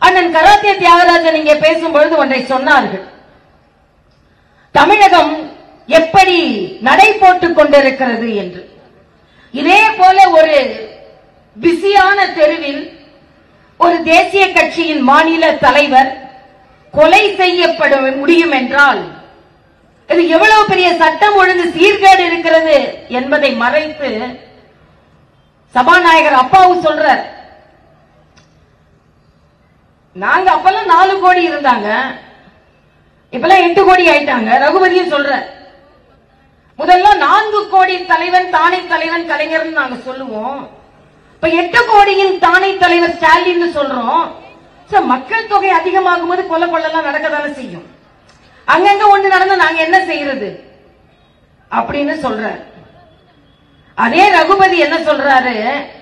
அண்ணன் கராத்தே தியாகராஜன் இங்கே பேசும்பொழுது ஒன்றை சொன்னார்கள் தமிழகம் எப்படி நடை போட்டுக் கொண்டிருக்கிறது என்று இதே போல ஒரு பிஸியான தெருவில் ஒரு தேசிய கட்சியின் மாநில தலைவர் கொலை செய்யப்பட முடியும் என்றால் இது எவ்வளவு பெரிய சட்டம் ஒழுங்கு சீர்கேடு இருக்கிறது என்பதை மறைத்து சபாநாயகர் அப்பாவு சொல்றார் நாங்க அப்பெல்லாம் நாலு கோடி இருந்தாங்க இப்பெல்லாம் எட்டு கோடி ஆயிட்டாங்க ரகுபதியும் சொல்ற முதல்ல நான்கு கோடி தலைவன் தானை தலைவன் கலைஞர்னு நாங்க சொல்லுவோம் இப்ப எட்டு கோடியின் தானை தலைவர் ஸ்டாலின் சொல்றோம் சார் மக்கள் தொகை அதிகமாகும் போது கொலை கொள்ளலாம் நடக்கதானே செய்யும் அங்கங்க ஒண்ணு நடந்தா நாங்க என்ன செய்யறது அப்படின்னு சொல்றார் அதே ரகுபதி என்ன சொல்றாரு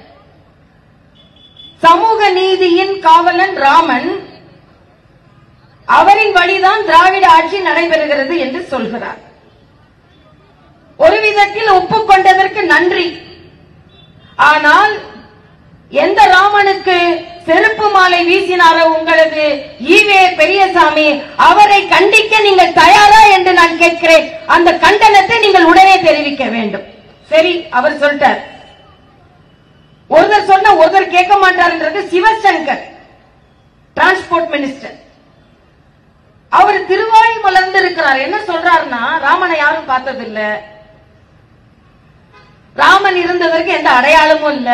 சமூக நீதியின் காவலன் ராமன் அவரின் வழிதான் திராவிட ஆட்சி நடைபெறுகிறது என்று சொல்கிறார் ஒரு விதத்தில் ஒப்புக்கொண்டதற்கு நன்றி ஆனால் எந்த ராமனுக்கு செருப்பு மாலை வீசினாரோ உங்களது ஈவே பெரியசாமி அவரை கண்டிக்க நீங்கள் தயாரா என்று நான் கேட்கிறேன் அந்த கண்டனத்தை நீங்கள் உடனே தெரிவிக்க வேண்டும் சரி அவர் சொல்லிட்டார் ஒருத்தர் சொன்ன ஒருத்தர் கேட்க மாட்டாருன்றது சிவசங்கர் டிரான்ஸ்போர்ட் மினிஸ்டர் அவர் திருவாய் மலர்ந்து இருக்கிறார் என்ன சொல்றாருன்னா ராமனை யாரும் பார்த்ததில்ல ராமன் இருந்ததற்கு எந்த அடையாளமும் இல்ல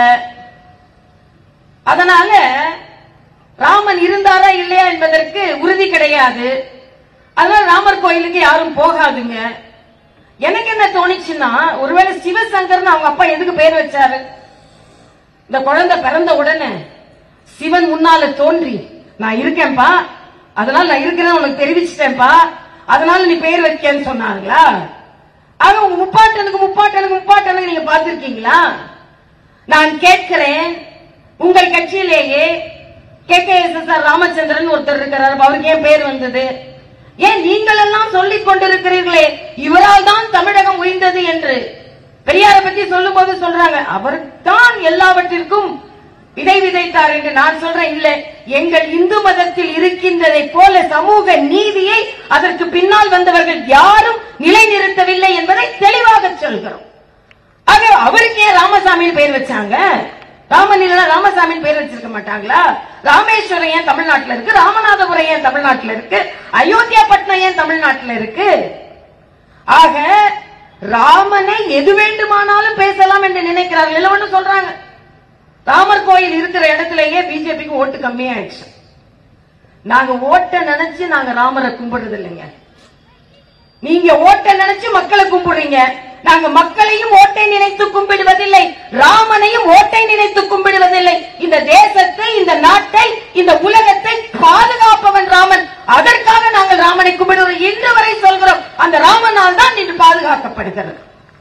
அதனால ராமன் இருந்தாரா இல்லையா என்பதற்கு உறுதி கிடையாது அதனால ராமர் கோயிலுக்கு யாரும் போகாதுங்க எனக்கு என்ன தோணுச்சுன்னா ஒருவேளை சிவசங்கர்னு அவங்க அப்பா எதுக்கு பேர் வச்சாரு இந்த குழந்தை பிறந்த உடனே சிவன் முன்னால தோன்றி நான் இருக்கேன்பா அதனால நான் இருக்கிறேன் உனக்கு தெரிவிச்சிட்டேன்பா அதனால நீ பேர் வைக்கன்னு சொன்னாங்களா ஆக உங்க முப்பாட்டனுக்கு முப்பாட்டனுக்கு முப்பாட்டனுக்கு நீங்க பார்த்திருக்கீங்களா நான் கேட்கிறேன் உங்கள் கட்சியிலேயே K K S S R Ramachandran ஒருத்தர் இருக்கிறார் அவருக்கு ஏன் பேர் வந்தது ஏன் நீங்கள் எல்லாம் சொல்லிக் கொண்டிருக்கிறீர்களே இவரால் தான் தமிழகம் உயர்ந்தது என்று பெரியாரை பத்தி சொல்லும் போது சொல்றாங்க அவர் தான் எல்லாவற்றிற்கும் விதை விதைத்தார் என்று நான் சொல்றேன் இல்ல எங்கள் இந்து மதத்தில் இருக்கின்றதை போல சமூக நீதியை அதற்கு பின்னால் வந்தவர்கள் யாரும் நிலைநிறுத்தவில்லை என்பதை தெளிவாக சொல்கிறோம் ஆக அவருக்கு ஏன் ராமசாமின்னு பெயர் வச்சாங்க ராமன் இல்லைன்னா ராமசாமின்னு பேர் வச்சிருக்க மாட்டாங்களா ராமேஸ்வரம் ஏன் தமிழ்நாட்டுல இருக்கு ராமநாதபுரம் ஏன் தமிழ்நாட்டுல இருக்கு அயோத்தியா பட்னம் ஏன் தமிழ்நாட்டுல இருக்கு ஆக ராமனை எது வேண்டுமானாலும் பேசலாம் என்று நினைக்கிறார்கள் எல்லாம் ஒண்ணு சொல்றாங்க ராமர் கோயில் இருக்கிற இடத்திலேயே பிஜேபிக்கு ஓட்டு கம்மியாயிடுச்சு நாங்க ஓட்ட நினைச்சு நாங்க ராமரை கும்பிடுறது இல்லைங்க நீங்க ஓட்ட நினைச்சு மக்களை கும்பிடுறீங்க நாங்க மக்களையும் ஓட்டை நினைத்து கும்பிடுவதில்லை ராமனையும் ஓட்டை நினைத்து கும்பிடுவதில்லை இந்த தேசத்தை இந்த நாட்டை இந்த உலகத்தை பாதுகாப்பவன் ராமன் அதற்காக நாங்கள் ராமனை கும்பிடுவோம் இன்று வரை சொல்கிறோம் அந்த ராமனால் தான் இன்று பாதுகாக்கப்படுகிறது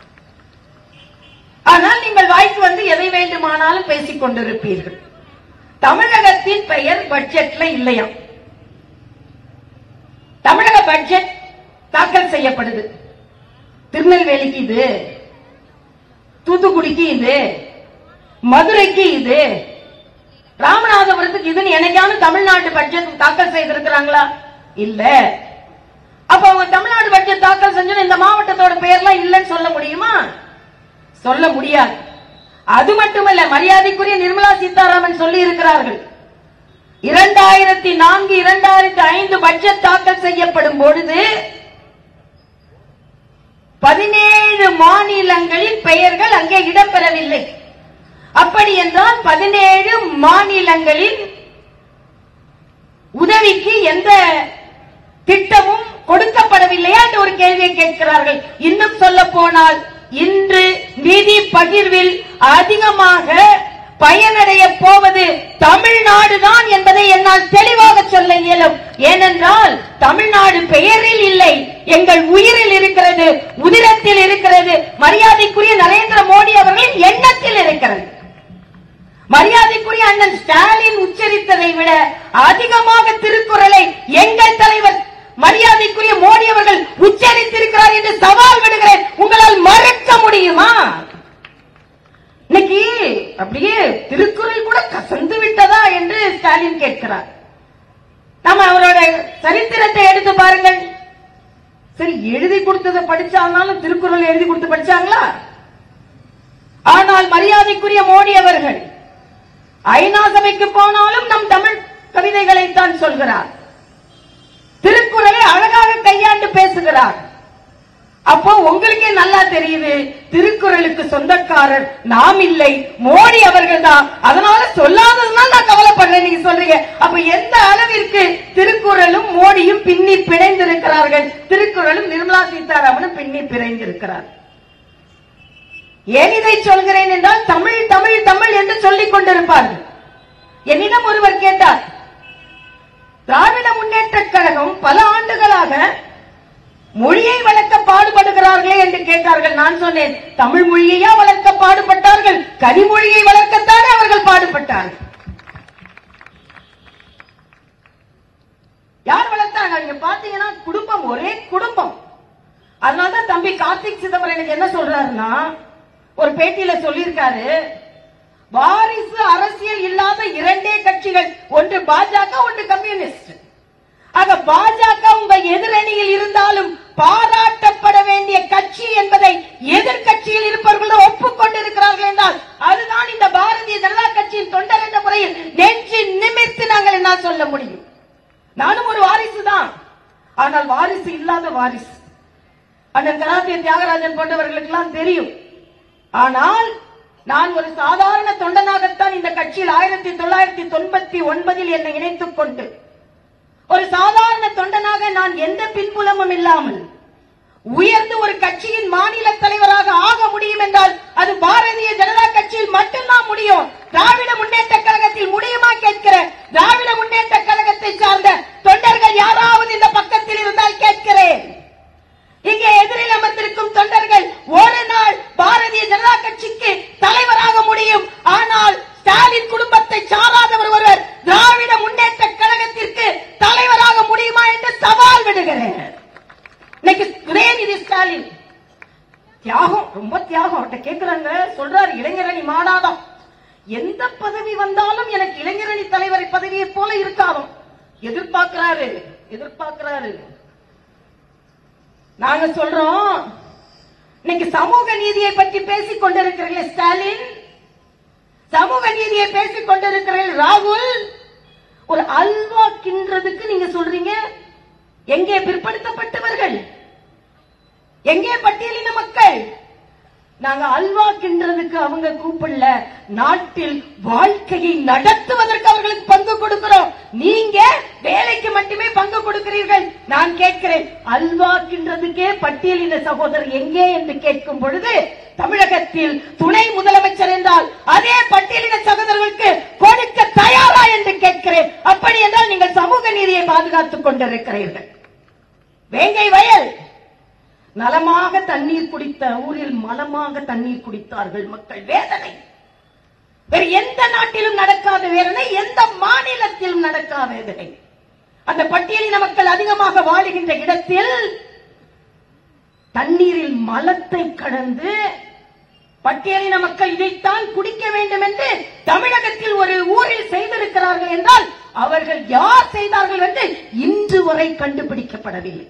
ஆனால் நீங்கள் வாய்க்கு வந்து எதை வேண்டுமானாலும் பேசிக் கொண்டிருப்பீர்கள் தமிழகத்தின் பெயர் பட்ஜெட்ல இல்லையா தமிழக பட்ஜெட் தாக்கல் செய்யப்படுது திருநெல்வேலிக்கு இது தூத்துக்குடிக்கு இது மதுரைக்கு இது ராமநாதபுரத்துக்கு இதுன்னு என்னைக்காவது தமிழ்நாட்டு பட்ஜெட் தாக்கல் செய்திருக்கிறாங்களா இல்ல அப்ப அவங்க தமிழ்நாடு பட்ஜெட் தாக்கல் செஞ்சு இந்த மாவட்டத்தோட பெயர்லாம் இல்லைன்னு சொல்ல முடியுமா சொல்ல முடியாது அது மட்டுமல்ல மரியாதைக்குரிய நிர்மலா சீதாராமன் சொல்லி இருக்கிறார்கள் இரண்டாயிரத்தி நான்கு இரண்டாயிரத்தி ஐந்து பட்ஜெட் தாக்கல் செய்யப்படும் பொழுது பதினேழு மாநிலங்களின் பெயர்கள் அங்கே இடம்பெறவில்லை அப்படி என்றால் பதினேழு மாநிலங்களின் உதவிக்கு எந்த திட்டமும் கொடுக்கப்படவில்லையா என்று ஒரு கேள்வியை கேட்கிறார்கள் இன்னும் சொல்ல போனால் இன்று நிதி பகிர்வில் அதிகமாக பயனடைய போவது தமிழ்நாடு தான் என்பதை என்னால் தெளிவாக சொல்ல இயலும் ஏனென்றால் தமிழ்நாடு பெயரில் இல்லை எங்கள் உயிரில் இருக்கிறது உதிரத்தில் இருக்கிறது மரியாதைக்குரிய நரேந்திர மோடி அவர்களின் எண்ணத்தில் இருக்கிறது மரியாதைக்குரிய அண்ணன் ஸ்டாலின் உச்சரித்ததை விட அதிகமாக திருக்குறளை எங்கள் தலைவர் மரியாதைக்குரிய மோடி அவர்கள் உச்சரித்திருக்கிறார் என்று சவால் விடுகிறேன் உங்களால் மறுக்க முடியுமா இன்னைக்கு அப்படியே திருக்குறள் கூட கசந்து விட்டதா என்று ஸ்டாலின் கேட்கிறார் நாம அவரோட சரித்திரத்தை எடுத்து பாருங்கள் சரி எழுதி கொடுத்ததை படிச்சாலும் திருக்குறள் எழுதி கொடுத்து படிச்சாங்களா ஆனால் மரியாதைக்குரிய மோடி அவர்கள் ஐநா சபைக்கு போனாலும் நம் தமிழ் கவிதைகளை தான் சொல்கிறார் திருக்குறளை அழகாக கையாண்டு பேசுகிறார் அப்போ உங்களுக்கே நல்லா தெரியுது திருக்குறளுக்கு சொந்தக்காரர் நாம் இல்லை மோடி அவர்கள் தான் அதனால சொல்லாததுதான் நான் கவலைப்படுறேன் நீங்க சொல்றீங்க அப்ப எந்த அளவிற்கு திருக்குறளும் மோடியும் பின்னி பிணைந்திருக்கிறார்கள் திருக்குறளும் நிர்மலா சீதாராமனும் பின்னி பிணைந்திருக்கிறார் ஏன் இதை சொல்கிறேன் என்றால் தமிழ் தமிழ் தமிழ் என்று சொல்லிக் கொண்டிருப்பார்கள் என்னிடம் ஒருவர் கேட்டார் திராவிட முன்னேற்றக் கழகம் பல ஆண்டுகளாக மொழியை வளர்க்க பாடுபடுகிறார்களே என்று கேட்டார்கள் நான் சொன்னேன் தமிழ் மொழியையா வளர்க்க பாடுபட்டார்கள் கனிமொழியை வளர்க்கத்தானே அவர்கள் பாடுபட்டார்கள் யார் வளர்த்தாங்க நீங்க பாத்தீங்கன்னா குடும்பம் ஒரே குடும்பம் அதனாலதான் தம்பி கார்த்திக் சிதம்பரம் எனக்கு என்ன சொல்றாருன்னா ஒரு பேட்டியில சொல்லியிருக்காரு வாரிசு அரசியல் இல்லாத இரண்டே கட்சிகள் ஒன்று பாஜக ஒன்று கம்யூனிஸ்ட் ஆக பாஜக உங்க எதிரணியில் இருந்தாலும் பாராட்டப்பட வேண்டிய கட்சி என்பதை எதிர்க்கட்சியில் இருப்பவர்கள் ஒப்புக்கொண்டிருக்கிறார்கள் என்றால் அதுதான் இந்த பாரதிய ஜனதா கட்சியின் தொண்டர் என்ற முறையில் நெஞ்சு நிமிர்த்து நாங்கள் என்ன சொல்ல முடியும் நானும் ஒரு வாரிசு தான் ஆனால் வாரிசு இல்லாத வாரிசு அண்ணன் கராத்தே தியாகராஜன் போன்றவர்களுக்கெல்லாம் தெரியும் ஆனால் நான் ஒரு சாதாரண தொண்டனாகத்தான் இந்த கட்சியில் ஆயிரத்தி தொள்ளாயிரத்தி தொண்ணூத்தி ஒன்பதில் என்னை இணைத்துக் கொண்டு ஒரு சாதாரண தொண்டனாக நான் எந்த பின்புலமும் இல்லாமல் உயர்ந்து ஒரு கட்சியின் மாநில தலைவராக ஆக முடியும் என்றால் அது பாரதிய ஜனதா கட்சியில் மட்டும்தான் முடியும் திராவிட முன்னேற்ற கழகத்தில் முடியுமா கேட்கிற திராவிட முன்னேற்ற கழகத்தை சார்ந்த தொண்டர்கள் யாராவது இந்த பக்கத்தில் இருந்தால் கேட்கிறேன் இங்கே எதிரில் அமர்ந்திருக்கும் தொண்டர்கள் ஒரு நாள் பாரதிய ஜனதா கட்சிக்கு தலைவராக முடியும் ஆனால் ஸ்டாலின் குடும்பத்தை சாராதவர் ஒருவர் திராவிட முன்னேற்ற கழகத்திற்கு தலைவராக முடியுமா என்று சவால் விடுகிறேன் இன்னைக்கு உதயநிதி ஸ்டாலின் தியாகம் ரொம்ப தியாகம் அவர்கிட்ட கேக்குறாங்க சொல்றாரு இளைஞரணி மாநாதம் எந்த பதவி வந்தாலும் எனக்கு இளைஞரணி தலைவர் பதவியை போல இருக்காதும் எதிர்பார்க்கிறாரு எதிர்பார்க்கிறாரு நாங்க சொல்றோம் இன்னைக்கு சமூக நீதியை பற்றி பேசிக் கொண்டிருக்கிறீர்கள் ஸ்டாலின் சமூக நீதியை பேசிக் கொண்டிருக்கிறீர்கள் ராகுல் ஒரு அல்வா கின்றதுக்கு நீங்க சொல்றீங்க எங்கே பிற்படுத்தப்பட்டவர்கள் எங்கே பட்டியலின மக்கள் நாங்க அல்வா கின்றதுக்கு அவங்க கூப்பிடல நாட்டில் வாழ்க்கையை நடத்துவதற்கு அவர்களுக்கு பங்கு கொடுக்கிறோம் நீங்க வேலைக்கு மட்டுமே பங்கு கொடுக்கிறீர்கள் நான் கேட்கிறேன் அல்வா கின்றதுக்கே பட்டியலின சகோதரர் எங்கே என்று கேட்கும் பொழுது தமிழகத்தில் துணை முதலமைச்சர் என்றால் அதே பட்டியலின சகோதரர்களுக்கு கொடுக்க தயாரா என்று கேட்கிறேன் அப்படி என்றால் நீங்கள் சமூக நீதியை பாதுகாத்துக் கொண்டிருக்கிறீர்கள் வேங்கை வயல் நலமாக தண்ணீர் குடித்த ஊரில் மலமாக தண்ணீர் குடித்தார்கள் மக்கள் வேதனை வேறு எந்த நாட்டிலும் நடக்காத வேதனை எந்த மாநிலத்திலும் நடக்காத வேதனை அந்த பட்டியலின மக்கள் அதிகமாக வாழுகின்ற இடத்தில் தண்ணீரில் மலத்தை கடந்து பட்டியலின மக்கள் இதைத்தான் குடிக்க வேண்டும் என்று தமிழகத்தில் ஒரு ஊரில் செய்திருக்கிறார்கள் என்றால் அவர்கள் யார் செய்தார்கள் என்று இன்று வரை கண்டுபிடிக்கப்படவில்லை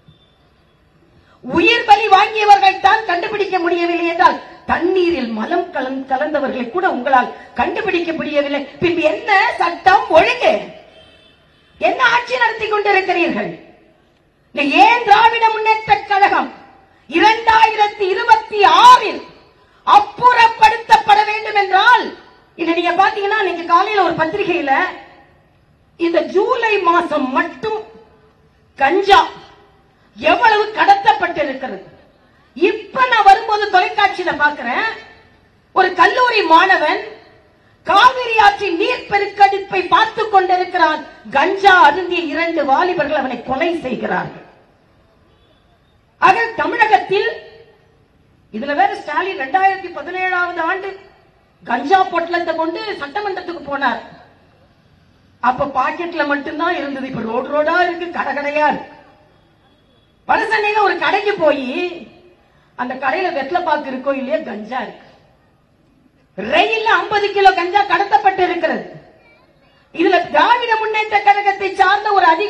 உயிர் பலி வாங்கியவர்கள் தான் கண்டுபிடிக்க முடியவில்லை என்றால் தண்ணீரில் மலம் கலந்- கலந்தவர்களை கூட உங்களால் கண்டுபிடிக்க முடியவில்லை பின்பு என்ன சட்டம் ஒழுங்கு என்ன ஆட்சி நடத்தி கொண்டிருக்கிறீர்கள் இந்த ஏன் திராவிட முன்னேற்ற கழகம் இரண்டாயிரத்தி இருபத்தி ஆறில் அப்புறப்படுத்தப்பட வேண்டும் என்றால் இன்னைக்கு நீங்க பாத்தீங்கன்னா இன்னைக்கு காலையில ஒரு பத்திரிகையில இந்த ஜூலை மாசம் மட்டும் கஞ்சா எவ்வளவு கடத்தப்பட்டிருக்கிறது இப்ப நான் வரும்போது தொலைக்காட்சியில பாக்குறேன் ஒரு கல்லூரி மாணவன் காவிரி ஆற்றின் நீர் பெருக்கெடுப்பை பார்த்துக் கொண்டிருக்கிறான் கஞ்சா அருந்திய இரண்டு வாலிபர்கள் அவனை கொலை செய்கிறார்கள் ஆக தமிழகத்தில் இதுல வேற ஸ்டாலின் இரண்டாயிரத்தி பதினேழாவது ஆண்டு கஞ்சா பொட்டலத்தை கொண்டு சட்டமன்றத்துக்கு போனார் அப்ப பாக்கெட்ல மட்டும்தான் இருந்தது இப்ப ரோடு ரோடா இருக்கு கடை கடையா இருக்கு வடசென்னையில ஒரு கடைக்கு போய் அந்த கடையில வெத்தலை பாக்கு இருக்கோ இல்லையா கஞ்சா இருக்கு ரயில்ல 50 கிலோ கஞ்சா கடத்தப்பட்டு இருக்கிறது இதுல திராவிட முன்னேற்ற கழகத்தை சார்ந்த ஒரு அதிகாரி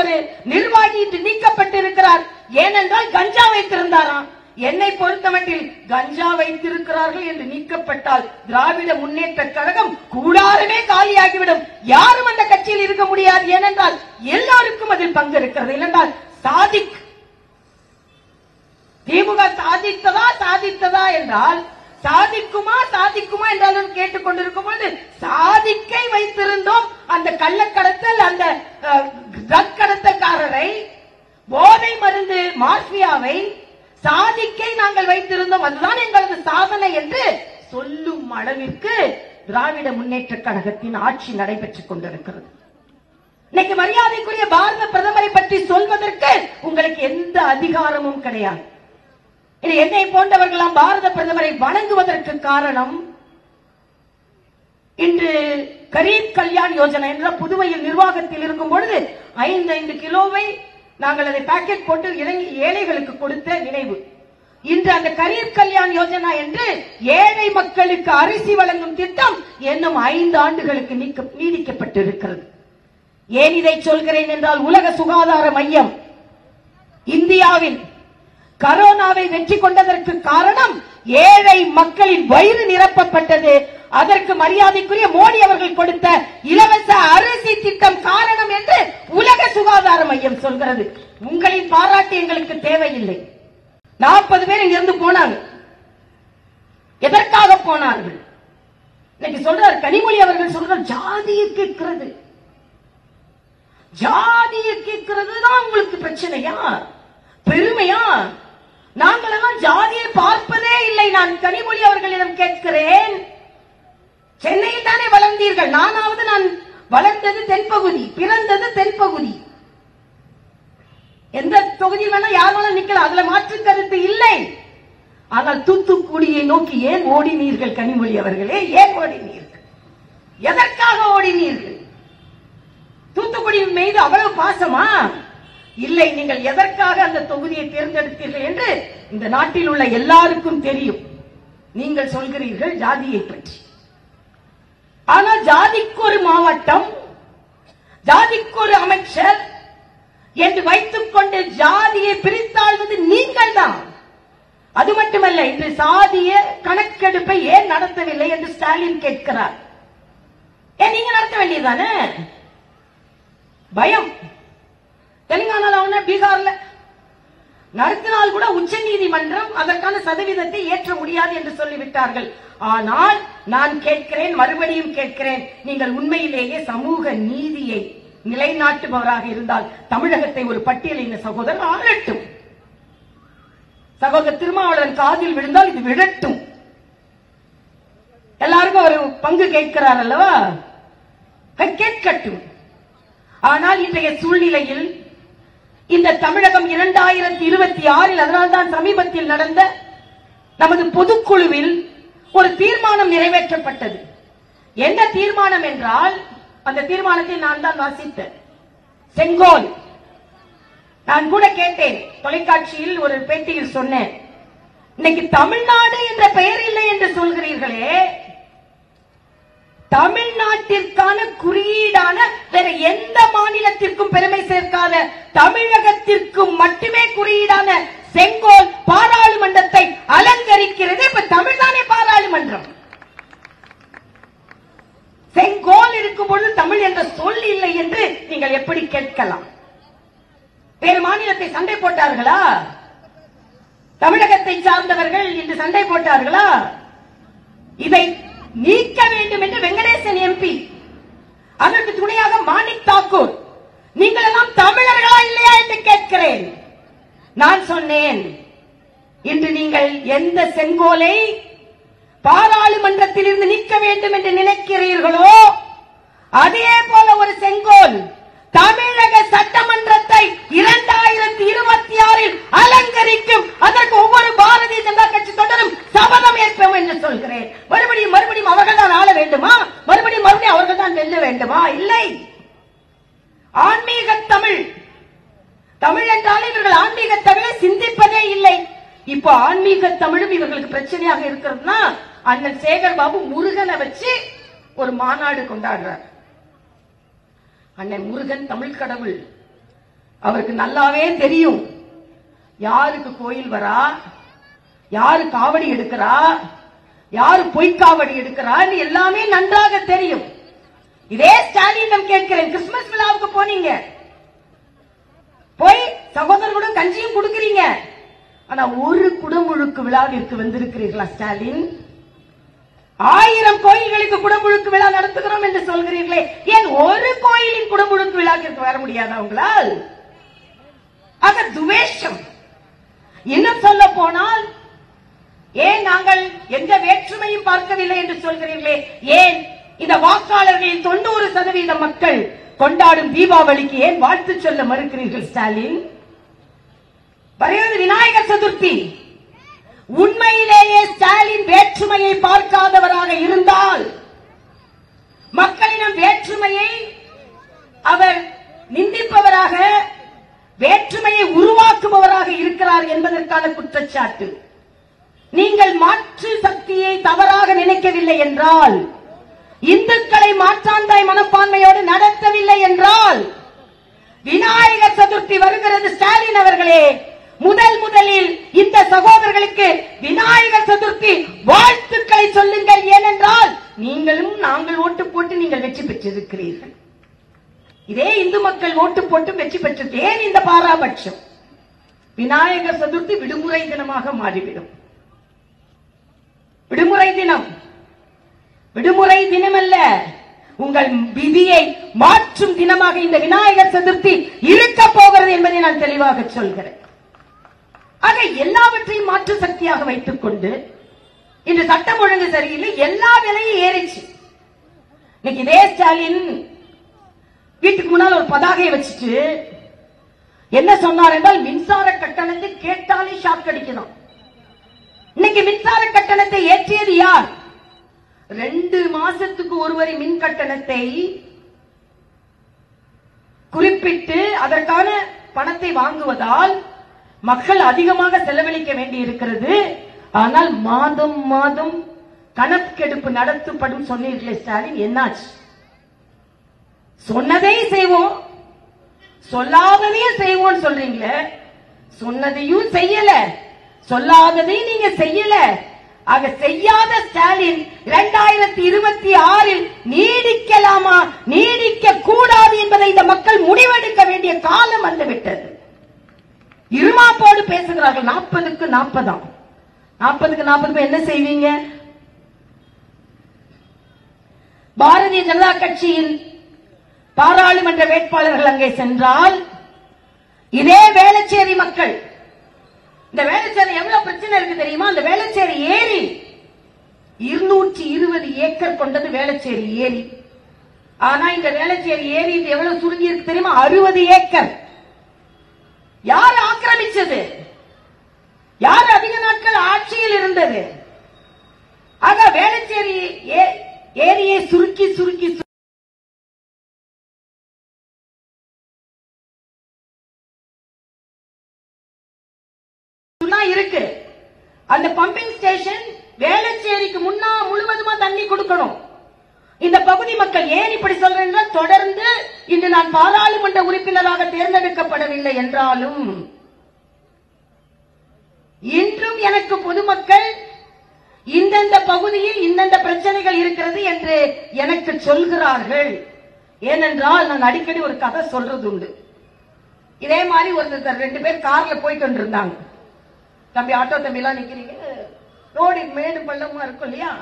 ஒரு நிர்வாகி இன்று நீக்கப்பட்டிருக்கிறார் ஏனென்றால் கஞ்சா வைத்திருந்தாராம் என்னை பொறுத்தமட்டில் கஞ்சா வைத்திருக்கிறார்கள் என்று நீக்கப்பட்டால் திராவிட முன்னேற்ற கழகம் கூடாரமே காலியாகிவிடும் யாரும் அந்த கட்சியில் இருக்க முடியாது ஏனென்றால் எல்லாருக்கும் அதில் பங்கு இருக்கிறது இல்லைன்றால் சாதிக் திமுக சாதித்ததா சாதித்ததா என்றால் சாதிக்குமா சாதிக்குமா என்றாலும் கேட்டுக்கொண்டிருக்கும் பொழுது சாதிக்கை வைத்திருந்தோம் அந்த கள்ளக்கடத்தல் அந்த ட்ரக் கடத்தல்காரரை போதை மருந்து மாஃபியாவை சாதிக்கை நாங்கள் வைத்திருந்தோம் அதுதான் எங்களது சாதனை என்று சொல்லும் அளவிற்கு திராவிட முன்னேற்ற கழகத்தின் ஆட்சி நடைபெற்றுக் கொண்டிருக்கிறது இன்னைக்கு மரியாதைக்குரிய பாரத பிரதமரை பற்றி சொல்வதற்கு உங்களுக்கு எந்த அதிகாரமும் கிடையாது இது என்னை போன்றவர்களாம் பாரத பிரதமரை வணங்குவதற்கு காரணம் இன்று கரீப் கல்யாண் யோஜனா என்ற புதுவையில் நிர்வாகத்தில் இருக்கும் பொழுது ஐந்து ஐந்து கிலோவை நாங்கள் அதை பாக்கெட் போட்டு இறங்கி ஏழைகளுக்கு கொடுத்த நினைவு இன்று அந்த கரீப் கல்யாண் யோஜனா என்று ஏழை மக்களுக்கு அரிசி வழங்கும் திட்டம் இன்னும் ஐந்து ஆண்டுகளுக்கு நீக்க நீடிக்கப்பட்டிருக்கிறது ஏன் இதை சொல்கிறேன் என்றால் உலக சுகாதார மையம் இந்தியாவில் கரோனாவை வெற்றி கொண்டதற்கு காரணம் ஏழை மக்களின் வயிறு நிரப்பப்பட்டது அதற்கு மரியாதைக்குரிய மோடி அவர்கள் கொடுத்த இலவச அரிசி திட்டம் காரணம் என்று உலக சுகாதார மையம் சொல்கிறது உங்களின் பாராட்டு எங்களுக்கு தேவையில்லை நாற்பது பேர் இங்கிருந்து போனாங்க எதற்காக போனார்கள் இன்னைக்கு சொல்றார் கனிமொழி அவர்கள் சொல்றார் ஜாதியை கேட்கிறது ஜாதியை கேட்கிறது தான் உங்களுக்கு பிரச்சனையா பெருமையா நாங்கள் எல்லாம் ஜாதியை பார்ப்பதே இல்லை நான் கனிமொழி அவர்களிடம் கேட்கிறேன் சென்னையில் தானே வளர்ந்தீர்கள் நானாவது நான் வளர்ந்தது தென்பகுதி பிறந்தது தென்பகுதி எந்த தொகுதியில் வேணா யார் வேணா நிக்கலாம் அதுல மாற்று கருத்து இல்லை ஆனால் தூத்துக்குடியை நோக்கி ஏன் ஓடினீர்கள் கனிமொழி அவர்களே ஏன் ஓடினீர்கள் எதற்காக ஓடினீர்கள் தூத்துக்குடியின் மீது அவ்வளவு பாசமா இல்லை நீங்கள் எதற்காக அந்த தொகுதியை தேர்ந்தெடுத்தீர்கள் என்று இந்த நாட்டில் உள்ள எல்லாருக்கும் தெரியும் நீங்கள் சொல்கிறீர்கள் ஜாதியை பற்றி ஆனால் ஜாதிக்கு ஒரு மாவட்டம் ஜாதிக்கு ஒரு அமைச்சர் என்று வைத்துக் கொண்டு ஜாதியை பிரித்தாள்வது நீங்கள் தான் அது மட்டுமல்ல இன்று சாதிய கணக்கெடுப்பை ஏன் நடத்தவில்லை என்று ஸ்டாலின் கேட்கிறார் ஏன் நீங்க நடத்த வேண்டியதானே பயம் தெலுங்கானால ஒண்ணு பீகார்ல நடத்தினால் கூட உச்ச நீதிமன்றம் அதற்கான சதவீதத்தை ஏற்ற முடியாது என்று சொல்லிவிட்டார்கள் ஆனால் நான் கேட்கிறேன் மறுபடியும் கேட்கிறேன் நீங்கள் உண்மையிலேயே சமூக நீதியை நிலைநாட்டுபவராக இருந்தால் தமிழகத்தை ஒரு பட்டியலின சகோதரர் ஆளட்டும் சகோதரர் திருமாவளவன் காதில் விழுந்தால் இது விழட்டும் எல்லாருக்கும் ஒரு பங்கு கேட்கிறார் அல்லவா கேட்கட்டும் ஆனால் இன்றைய சூழ்நிலையில் இந்த தமிழகம் இரண்டாயிரத்தி இருபத்தி ஆறில் அதனால்தான் சமீபத்தில் நடந்த நமது பொதுக்குழுவில் ஒரு தீர்மானம் நிறைவேற்றப்பட்டது என்ன தீர்மானம் என்றால் அந்த தீர்மானத்தை நான் தான் வாசித்தேன் செங்கோல் நான் கூட கேட்டேன் தொலைக்காட்சியில் ஒரு பேட்டியில் சொன்னேன் இன்னைக்கு தமிழ்நாடு என்ற பெயர் இல்லை என்று சொல்கிறீர்களே தமிழ்நாட்டிற்கான குறியீடான வேற எந்த மாநிலத்திற்கும் பெருமை சேர்க்காத தமிழகத்திற்கு மட்டுமே குறியீடான செங்கோல் பாராளுமன்றத்தை அலங்கரிக்கிறது இப்ப தமிழ்தானே பாராளுமன்றம் செங்கோல் இருக்கும் பொழுது தமிழ் என்ற சொல் இல்லை என்று நீங்கள் எப்படி கேட்கலாம் வேறு மாநிலத்தை சண்டை போட்டார்களா தமிழகத்தை சார்ந்தவர்கள் இன்று சண்டை போட்டார்களா இதை நீக்க வேண்டும் என்று வெங்கடேசன் எம்பி அதற்கு துணையாக மாணிக் தாக்கூர் நீங்கள் எல்லாம் தமிழர்களா இல்லையா என்று கேட்கிறேன் நான் சொன்னேன் இன்று நீங்கள் எந்த செங்கோலை பாராளுமன்றத்தில் இருந்து நீக்க வேண்டும் என்று நினைக்கிறீர்களோ அதே போல ஒரு செங்கோல் தமிழக சட்டமன்றத்தை இரண்டாயிரத்தி இருபத்தி ஆறில் அலங்கரிக்கும் அதற்கு ஒவ்வொரு பாரதிய ஜனதா கட்சி தொடரும் சபதம் ஏற்போம் என்று சொல்கிறேன் மறுபடியும் மறுபடியும் அவர்கள் தான் ஆள வேண்டுமா மறுபடியும் மறுபடியும் அவர்கள் தான் வெல்ல வேண்டுமா இல்லை ஆன்மீக தமிழ் தமிழ் என்றாலே இவர்கள் ஆன்மீக தமிழை சிந்திப்பதே இல்லை இப்போ ஆன்மீக தமிழும் இவர்களுக்கு பிரச்சனையாக இருக்கிறதுனா அண்ணன் சேகர் பாபு முருகனை வச்சு ஒரு மாநாடு கொண்டாடுறார் அண்ணன் முருகன் தமிழ் கடவுள் அவருக்கு நல்லாவே தெரியும் யாருக்கு கோயில் வரா யாரு காவடி எடுக்கிறா யாரு பொய்க்காவடி எடுக்கிறான்னு எல்லாமே நன்றாக தெரியும் இதே ஸ்டாலின் கேட்கிறேன் கிறிஸ்துமஸ் விழாவுக்கு போனீங்க போய் சகோதரர்களுடன் கஞ்சியும் கொடுக்கிறீங்க ஆனா ஒரு குடமுழுக்கு விழாவிற்கு வந்திருக்கிறீர்களா ஸ்டாலின் ஆயிரம் கோயில்களுக்கு குடமுழுக்கு விழா நடத்துகிறோம் என்று சொல்கிறீர்களே ஏன் ஒரு கோயிலின் குடமுழுக்கு விழாவிற்கு வர முடியாதா உங்களால் ஆக துவேஷம் இன்னும் சொல்ல போனால் ஏன் நாங்கள் எந்த வேற்றுமையும் பார்க்கவில்லை என்று சொல்கிறீர்களே ஏன் இந்த வாக்காளர்களில் தொண்ணூறு சதவீத மக்கள் கொண்டாடும் தீபாவளிக்கு ஏன் வாழ்த்து சொல்ல மறுக்கிறீர்கள் ஸ்டாலின் வருகிறது விநாயகர் சதுர்த்தி உண்மையிலேயே ஸ்டாலின் வேற்றுமையை பார்க்காதவராக இருந்தால் மக்களிடம் வேற்றுமையை அவர் நிந்திப்பவராக வேற்றுமையை உருவாக்குபவராக இருக்கிறார் என்பதற்கான குற்றச்சாட்டு நீங்கள் மாற்று சக்தியை தவறாக நினைக்கவில்லை என்றால் இந்துக்களை மாற்றாந்தாய் மனப்பான்மையோடு நடத்தவில்லை என்றால் விநாயகர் சதுர்த்தி வருகிறது ஸ்டாலின் அவர்களே முதல் முதலில் இந்த சகோதரர்களுக்கு விநாயகர் சதுர்த்தி வாழ்த்துக்களை சொல்லுங்கள் ஏனென்றால் நீங்களும் நாங்கள் ஓட்டு போட்டு நீங்கள் வெற்றி பெற்றிருக்கிறீர்கள் இதே இந்து மக்கள் ஓட்டு போட்டு வெற்றி பெற்று ஏன் இந்த பாராபட்சம் விநாயகர் சதுர்த்தி விடுமுறை தினமாக மாறிவிடும் விடுமுறை தினம் விடுமுறை தினம் அல்ல உங்கள் விதியை மாற்றும் தினமாக இந்த விநாயகர் சதுர்த்தி இருக்க போகிறது என்பதை நான் தெளிவாக சொல்கிறேன் ஆக எல்லாவற்றையும் மாற்று சக்தியாக வைத்துக் கொண்டு இன்று சட்டம் ஒழுங்கு சரியில்லை எல்லா விலையும் ஏறிச்சு இன்னைக்கு இதே ஸ்டாலின் வீட்டுக்கு முன்னால் ஒரு பதாகையை வச்சுட்டு என்ன சொன்னார் என்றால் மின்சார கட்டணத்தை கேட்டாலே ஷாக் அடிக்கணும் இன்னைக்கு மின்சார கட்டணத்தை ஏற்றியது யார் ரெண்டு மாசத்துக்கு ஒருவரை மின் கட்டணத்தை குறிப்பிட்டு அதற்கான பணத்தை வாங்குவதால் மக்கள் அதிகமாக செலவழிக்க வேண்டி இருக்கிறது ஆனால் மாதம் மாதம் கணக்கெடுப்பு நடத்தப்படும் சொன்னீர்களே ஸ்டாலின் என்னாச்சு சொன்னதை செய்வோம் சொல்லாததையும் செய்வோம் சொல்றீங்களே சொன்னதையும் செய்யல சொல்லாததையும் நீங்க செய்யல ஆக செய்யாத ஸ்டாலின் இரண்டாயிரத்தி இருபத்தி ஆறில் நீடிக்கலாமா நீடிக்க கூடாது என்பதை இந்த மக்கள் முடிவெடுக்க வேண்டிய காலம் வந்துவிட்டது இருமாப்போடு பேசுகிறார்கள் நாற்பதுக்கு நாற்பதாம் நாற்பதுக்கு நாற்பது என்ன செய்வீங்க பாரதிய ஜனதா கட்சியின் பாராளுமன்ற வேட்பாளர்கள் அங்கே சென்றால் இதே வேளச்சேரி மக்கள் இந்த வேளச்சேரி எவ்வளவு பிரச்சனை இருக்கு தெரியுமா அந்த வேளச்சேரி ஏரி இருநூற்றி இருபது ஏக்கர் கொண்டது வேளச்சேரி ஏரி ஆனா இந்த வேளச்சேரி ஏரி இது எவ்வளவு சுருங்கி இருக்கு தெரியுமா அறுபது ஏக்கர் யார் ஆக்கிரமிச்சது யார் அதிக நாட்கள் ஆட்சியில் இருந்தது ஆக வேளச்சேரி ஏ- ஏரியை சுருக்கி சுருக்கி சு- தான் இருக்கு அந்த பம்பிங் ஸ்டேஷன் வேளச்சேரிக்கு முன்னா முழுவதுமா தண்ணி கொடுக்கணும் இந்த பகுதி மக்கள் ஏன் இப்படி சொல்றேன்னா தொடர்ந்து இன்று நான் பாராளுமன்ற உறுப்பினராக தேர்ந்தெடுக்கப்படவில்லை என்றாலும் இன்றும் எனக்கு பொதுமக்கள் இந்தந்த பகுதியில் இந்தந்த பிரச்சனைகள் இருக்கிறது என்று எனக்கு சொல்கிறார்கள் ஏனென்றால் நான் அடிக்கடி ஒரு கதை சொல்றது உண்டு இதே மாதிரி ஒருத்தர் ரெண்டு பேர் கார்ல போய் கொண்டிருந்தாங்க தம்பி ஆட்டோ தம்பி எல்லாம் நிக்கிறீங்க ரோடு மேடு பள்ளமா இருக்கும் இல்லையா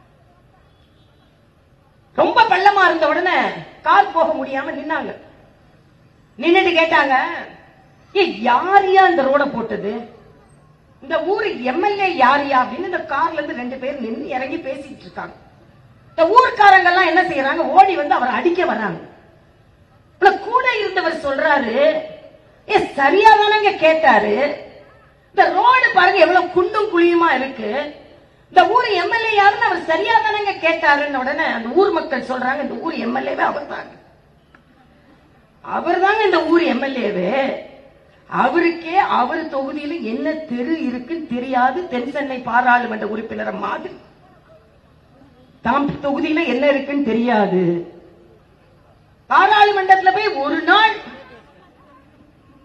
ரொம்ப பள்ளமா இருந்த உடனே கார் போக முடியாம நின்னாங்க நின்னுட்டு கேட்டாங்க ஏ யாரியா இந்த ரோட போட்டது இந்த ஊரு எம்எல்ஏ யாரியா அப்படின்னு இந்த கார்ல இருந்து ரெண்டு பேர் நின்று இறங்கி பேசிட்டு இருக்காங்க இந்த ஊர்க்காரங்க எல்லாம் என்ன செய்யறாங்க ஓடி வந்து அவரை அடிக்க வராங்க ஆனா கூட இருந்தவர் சொல்றாரு ஏ சரியா தானங்க கேட்டாரு இந்த ரோடு பாருங்க எவ்வளவு குண்டும் குழியுமா இருக்கு இந்த ஊர் எம்எல்ஏ யாருன்னு அவர் சரியா தானங்க கேட்டாருன்னு உடனே அந்த ஊர் மக்கள் சொல்றாங்க இந்த ஊர் எம்எல்ஏவே அவர் தாங்க அவர் தாங்க இந்த ஊர் எம்எல்ஏவே அவருக்கே அவர் தொகுதியில என்ன தெரு இருக்குன்னு தெரியாது தென் சென்னை பாராளுமன்ற உறுப்பினர் மாதிரி தாம் தொகுதியில என்ன இருக்குன்னு தெரியாது பாராளுமன்றத்துல போய் ஒரு நாள்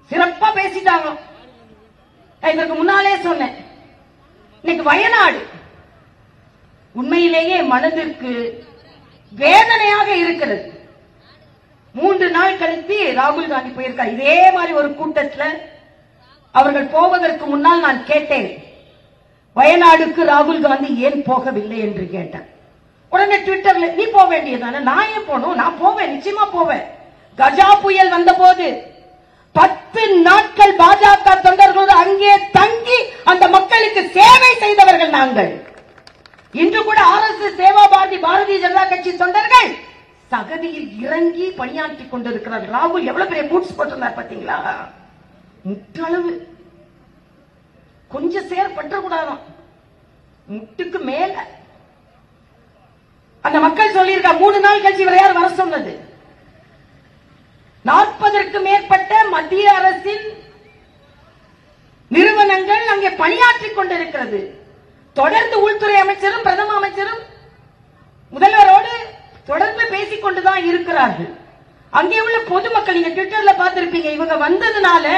பேசிட்டாங்க நான் இதற்கு முன்னாலே சொன்னேன் இன்னைக்கு வயநாடு உண்மையிலேயே மனதிற்கு வேதனையாக இருக்கிறது மூன்று நாள் கழித்து ராகுல் காந்தி போயிருக்கார் இதே மாதிரி ஒரு கூட்டத்துல அவர்கள் போவதற்கு முன்னால் நான் கேட்டேன் வயநாடுக்கு ராகுல் காந்தி ஏன் போகவில்லை என்று கேட்டேன் உடனே ட்விட்டர்ல நீ போக வேண்டியதானே நான் ஏன் போகணும் நான் போவேன் நிச்சயமா போவேன் கஜா புயல் வந்தபோது பத்து நாட்கள் பாஜக தொண்டர்களோடு அங்கே தங்கி அந்த மக்களுக்கு சேவை செய்தவர்கள் நாங்கள் இன்று கூட R S S Seva Bharati Bharatiya Janata கட்சி தொண்டர்கள் சகதியில் இறங்கி பணியாற்றிக் கொண்டிருக்கிறார் ராகுல் எவ்வளவு பெரிய பூட்ஸ் போட்டிருந்தார் பாத்தீங்களா முட்டளவு கொஞ்சம் சேர் பற்றக்கூடாதாம் முட்டுக்கு மேல அந்த மக்கள் சொல்லியிருக்கா மூணு நாள் கழிச்சு இவரை யார் வர சொன்னது நாற்பதற்கு மேற்பட்ட மத்திய அரசின் நிறுவனங்கள் அங்கே பணியாற்றிக் கொண்டிருக்கிறது தொடர்ந்து உள்துறை அமைச்சரும் பிரதம அமைச்சரும் முதல்வரோடு தொடர்ந்து பேசிக் கொண்டுதான் இருக்கிறார்கள் அங்கே உள்ள பொதுமக்கள் நீங்க ட்விட்டர்ல பார்த்திருப்பீங்க இவங்க வந்ததுனால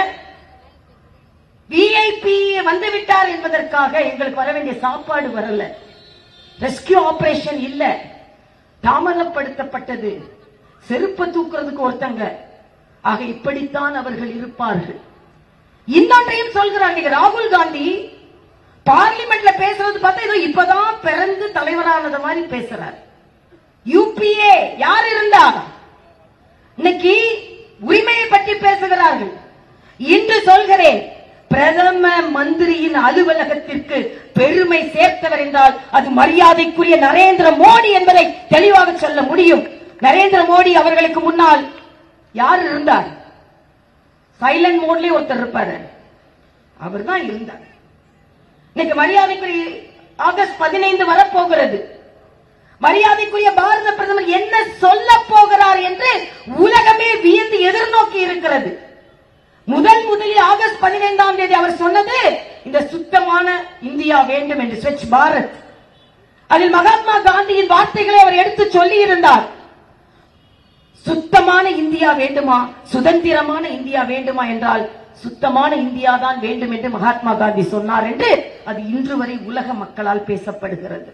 விஐபி வந்து விட்டார் என்பதற்காக எங்களுக்கு வர வேண்டிய சாப்பாடு வரல ரெஸ்கியூ ஆபரேஷன் இல்ல தாமதப்படுத்தப்பட்டது செருப்ப தூக்குறதுக்கு ஒருத்தங்க ஆக இப்படித்தான் அவர்கள் இருப்பார்கள் இன்னொன்றையும் சொல்கிறார் இன்னைக்கு ராகுல் காந்தி பார்லிமெண்ட்ல பேசுறது பார்த்தா ஏதோ இப்பதான் பிறந்து தலைவரானது மாதிரி பேசுறார் யூபிஏ யார் இருந்தா இன்னைக்கு உரிமையை பற்றி பேசுகிறார்கள் இன்று சொல்கிறேன் பிரதம மந்திரியின் அலுவலகத்திற்கு பெருமை சேர்த்தவர் என்றால் அது மரியாதைக்குரிய நரேந்திர மோடி என்பதை தெளிவாக சொல்ல முடியும் நரேந்திர மோடி அவர்களுக்கு முன்னால் யார் இருந்தார் சைலண்ட் மோட்லயே ஒருத்தர் இருப்பாரு அவர் தான் இருந்தார் இன்னைக்கு மரியாதைக்குரிய ஆகஸ்ட் பதினைந்து வரப்போகிறது மரியாதைக்குரிய பாரத பிரதமர் என்ன சொல்ல போகிறார் என்று உலகமே வியந்து எதிர்நோக்கி இருக்கிறது முதல் முதலில் ஆகஸ்ட் பதினைந்தாம் தேதி அவர் சொன்னது இந்த சுத்தமான இந்தியா வேண்டும் என்று ஸ்வச் பாரத் அதில் மகாத்மா காந்தியின் வார்த்தைகளை அவர் எடுத்து சொல்லி இருந்தார் சுத்தமான இந்தியா வேண்டுமா சுதந்திரமான இந்தியா வேண்டுமா என்றால் சுத்தமான இந்தியா தான் வேண்டும் என்று மகாத்மா காந்தி சொன்னார் என்று அது இன்று வரை உலக மக்களால் பேசப்படுகிறது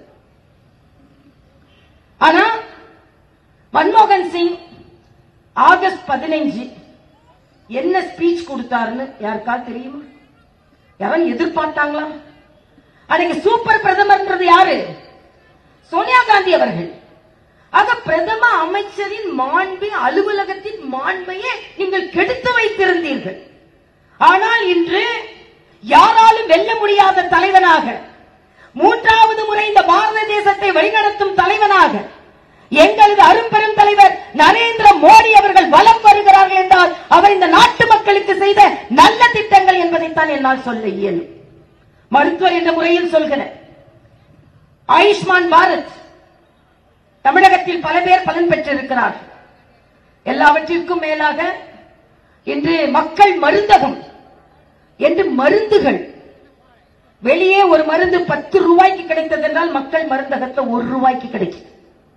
ஆனா மன்மோகன் சிங் ஆகஸ்ட் பதினைஞ்சு என்ன ஸ்பீச் கொடுத்தாருன்னு யாருக்காவது தெரியுமா யாரும் எதிர்பார்த்தாங்களா அன்னைக்கு சூப்பர் பிரதமர்ன்றது யாரு சோனியா காந்தி அவர்கள் ஆக பிரதம அமைச்சரின் மாண்பை அலுவலகத்தின் மாண்பையே நீங்கள் கெடுத்து வைத்திருந்தீர்கள் ஆனால் இன்று யாராலும் வெல்ல முடியாத தலைவனாக மூன்றாவது முறை இந்த பாரத தேசத்தை வழிநடத்தும் தலைவனாக எங்களது அரும்பெரும் தலைவர் நரேந்திர மோடி அவர்கள் வலம் வருகிறார்கள் என்றால் அவர் இந்த நாட்டு மக்களுக்கு செய்த நல்ல திட்டங்கள் என்பதைத்தான் என்னால் சொல்ல இயலும் மருத்துவர் என்ற முறையில் சொல்கிறேன் ஆயுஷ்மான் பாரத் தமிழகத்தில் பல பேர் பலன் பெற்றிருக்கிறார் எல்லாவற்றிற்கும் மேலாக இன்று மக்கள் மருந்தகம் என்று மருந்துகள் வெளியே ஒரு மருந்து பத்து ரூபாய்க்கு கிடைத்தது என்றால் மக்கள் மருந்தகத்தை ஒரு ரூபாய்க்கு கிடைக்கும்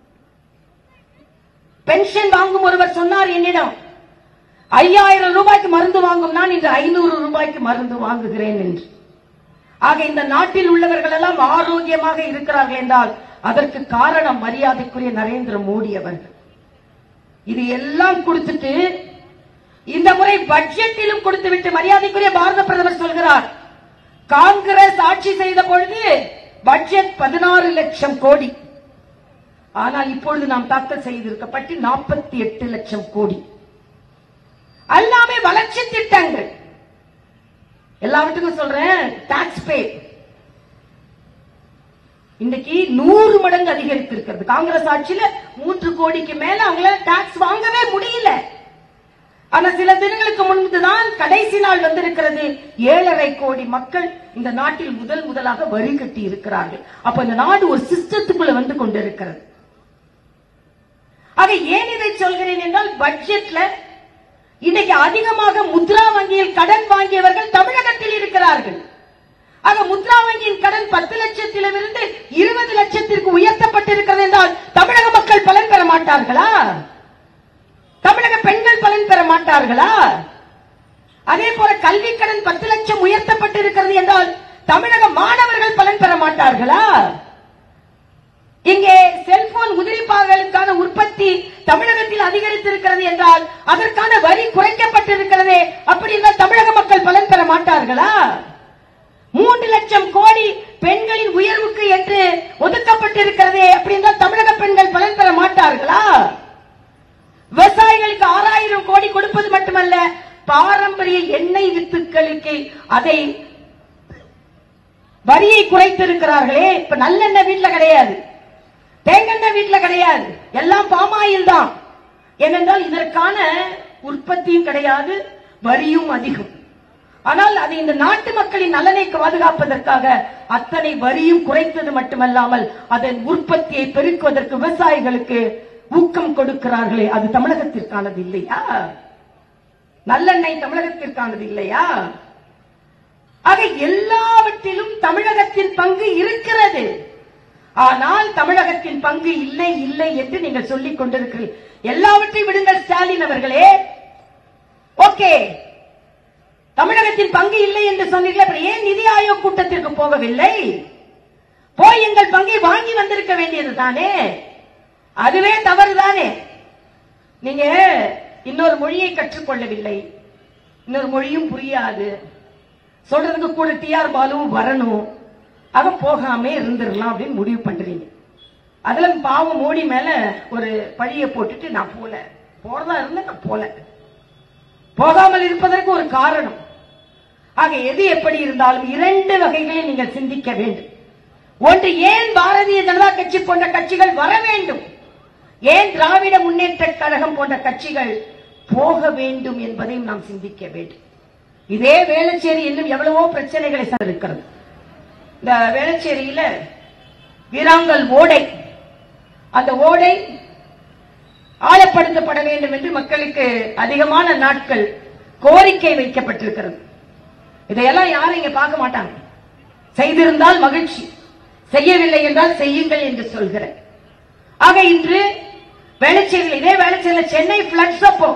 பென்ஷன் வாங்கும் ஒருவர் சொன்னார் என்னிடம் ஐயாயிரம் ரூபாய்க்கு மருந்து வாங்கும் நான் இன்று ஐநூறு ரூபாய்க்கு மருந்து வாங்குகிறேன் என்று ஆக இந்த நாட்டில் உள்ளவர்கள் எல்லாம் ஆரோக்கியமாக இருக்கிறார்கள் என்றால் அதற்கு காரணம் மரியாதைக்குரிய நரேந்திர மோடி அவர்கள் இது எல்லாம் கொடுத்துட்டு இந்த முறை பட்ஜெட்டிலும் கொடுத்து விட்டு மரியாதைக்குரிய பாரத பிரதமர் சொல்கிறார் காங்கிரஸ் ஆட்சி செய்த பொழுது பட்ஜெட் பதினாறு லட்சம் கோடி ஆனால் இப்பொழுது நாம் தாக்கல் செய்திருக்கப்பட்டு நாற்பத்தி எட்டு லட்சம் கோடி எல்லாமே வளர்ச்சி திட்டங்கள் எல்லாவற்றுக்கும் சொல்றேன் டாக்ஸ் பே இன்னைக்கு நூறு மடங்கு அதிகரித்து இருக்கிறது காங்கிரஸ் ஆட்சியில மூன்று கோடிக்கு மேல அவங்களால டாக்ஸ் வாங்கவே முடியல ஆனா சில தினங்களுக்கு முன்புதான் கடைசி நாள் வந்திருக்கிறது ஏழரை கோடி மக்கள் இந்த நாட்டில் முதல் முதலாக வரி கட்டி இருக்கிறார்கள் அப்ப இந்த நாடு ஒரு சிஸ்டத்துக்குள்ள வந்து கொண்டிருக்கிறது ஆக ஏன் இதை சொல்கிறேன் என்றால் பட்ஜெட்ல இன்னைக்கு அதிகமாக முத்ரா வங்கியில் கடன் வாங்கியவர்கள் தமிழகத்தில் இருக்கிறார்கள் ஆக முத்ரா வங்கியின் கடன் பத்து லட்சத்திலிருந்து இருபது லட்சத்திற்கு உயர்த்தப்பட்டிருக்கிறது என்றால் தமிழக மக்கள் பலன் பெற மாட்டார்களா தமிழக பெண்கள் பலன் பெற மாட்டார்களா அதே போல கல்வி கடன் பத்து லட்சம் உயர்த்தப்பட்டிருக்கிறது என்றால் தமிழக மாணவர்கள் பலன் பெற மாட்டார்களா இங்கே செல்போன் உதிரிப்பாகளுக்கான உற்பத்தி தமிழகத்தில் அதிகரித்திருக்கிறது என்றால் அதற்கான வரி குறைக்கப்பட்டிருக்கிறதே அப்படி என்றால் தமிழக மக்கள் பலன் பெற மாட்டார்களா மூன்று லட்சம் கோடி பெண்களின் உயர்வுக்கு என்று ஒதுக்கப்பட்டிருக்கிறதே அப்படி என்றால் தமிழக பெண்கள் பலன் பெற மாட்டார்களா விவசாயிகளுக்கு ஆறாயிரம் கோடி கொடுப்பது மட்டுமல்ல பாரம்பரிய எண்ணெய் வித்துக்களுக்கு அதை வரியை குறைத்திருக்கிறார்களே இப்ப நல்லெண்ணெய் வீட்டுல கிடையாது தேங்கெண்ணெய் வீட்டுல கிடையாது எல்லாம் பாமாயில் தான் ஏனென்றால் இதற்கான உற்பத்தியும் கிடையாது வரியும் அதிகம் ஆனால் அது இந்த நாட்டு மக்களின் நலனை பாதுகாப்பதற்காக அத்தனை வரியும் குறைத்தது மட்டுமல்லாமல் அதன் உற்பத்தியை பெருக்குவதற்கு விவசாயிகளுக்கு ஊக்கம் கொடுக்கிறார்களே அது தமிழகத்திற்கானது இல்லையா நல்லெண்ணெய் தமிழகத்திற்கானது இல்லையா ஆக எல்லாவற்றிலும் தமிழகத்தின் பங்கு இருக்கிறது ஆனால் தமிழகத்தின் பங்கு இல்லை இல்லை என்று நீங்கள் சொல்லிக் கொண்டிருக்கிறீர்கள் எல்லாவற்றையும் விடுங்கள் ஸ்டாலின் அவர்களே ஓகே தமிழகத்தின் பங்கு இல்லை என்று சொன்னீர்கள் அப்புறம் ஏன் நிதி ஆயோக் கூட்டத்திற்கு போகவில்லை போய் எங்கள் பங்கை வாங்கி வந்திருக்க வேண்டியது தானே அதுவே தவறுதானே நீங்க இன்னொரு மொழியை கற்றுக்கொள்ளவில்லை இன்னொரு மொழியும் புரியாது சொல்றதுக்கு கூட டிஆர் பாலுவும் வரணும் ஆக போகாம இருந்துடலாம் அப்படின்னு முடிவு பண்றீங்க அதுல பாவம் மோடி மேல ஒரு பழிய போட்டுட்டு நான் போல போறதா இருந்தா நான் போல போகாமல் இருப்பதற்கு ஒரு காரணம் ஆக எது எப்படி இருந்தாலும் இரண்டு வகைகளில் நீங்கள் சிந்திக்க வேண்டும் ஒன்று ஏன் பாரதிய ஜனதா கட்சி போன்ற கட்சிகள் வர வேண்டும் ஏன் திராவிட முன்னேற்ற கழகம் போன்ற கட்சிகள் போக வேண்டும் என்பதையும் நாம் சிந்திக்க வேண்டும் இதே வேளச்சேரி இன்னும் எவ்வளவோ பிரச்சனைகளை இருக்கிறது இந்த வேளச்சேரியில வீராங்கல் ஓடை அந்த ஓடை ஆழப்படுத்தப்பட வேண்டும் என்று மக்களுக்கு அதிகமான நாட்கள் கோரிக்கை வைக்கப்பட்டிருக்கிறது இதையெல்லாம் யாரும் இங்க பார்க்க மாட்டாங்க செய்திருந்தால் மகிழ்ச்சி செய்யவில்லை என்றால் செய்யுங்கள் என்று சொல்கிறேன் ஆக இன்று வேளச்சேரியில் இதே வேளச்சேரியில் சென்னை பிளட்ஸ் அப்போ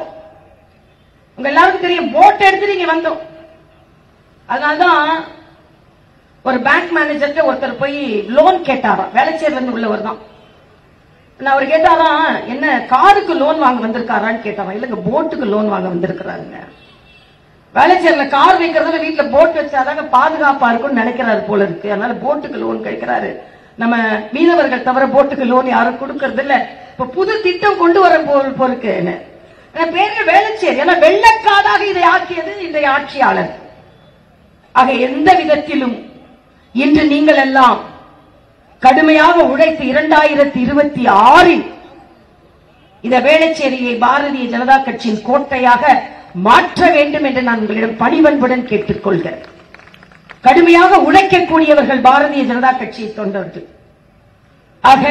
உங்க எல்லாருக்கும் தெரியும் போட் எடுத்து நீங்க வந்தோம் அதனால்தான் ஒரு பேங்க் மேனேஜர்கிட்ட ஒருத்தர் போய் லோன் கேட்டாராம் வேளச்சேரில இருந்து உள்ளவர் தான் நான் அவர் கேட்டாராம் என்ன காருக்கு லோன் வாங்க வந்திருக்காரான்னு கேட்டாராம் இல்லங்க போட்டுக்கு லோன் வாங்க வந்திருக்கிறாருங்க வேளச்சேரில கார் வைக்கிறதுல வீட்டுல போட் வச்சாதாங்க பாதுகாப்பா இருக்கும்னு நினைக்கிறாரு போல இருக்கு அதனால போட்டுக்கு லோன் கேட்கிறாரு நம்ம மீனவர்கள் தவிர போட்டுக்கு லோன் யாரும் கொடுக்கறது இல்ல இப்ப புது திட்டம் கொண்டு வர போல் போருக்கு என்ன என் பேரு வேளச்சேரி ஏன்னா வெள்ளக்காடாக இதை ஆக்கியது இன்றைய ஆட்சியாளர் ஆக எந்த விதத்திலும் இன்று நீங்கள் எல்லாம் கடுமையாக உழைத்து இரண்டாயிரத்தி இருபத்தி ஆறில் இந்த வேளச்சேரியை பாரதிய ஜனதா கட்சியின் கோட்டையாக மாற்ற வேண்டும் என்று நான் உங்களிடம் பணிவன்புடன் கேட்டுக்கொள்கிறேன் கடுமையாக உழைக்கக்கூடியவர்கள் பாரதிய ஜனதா கட்சியை தொண்டர்கள் ஆக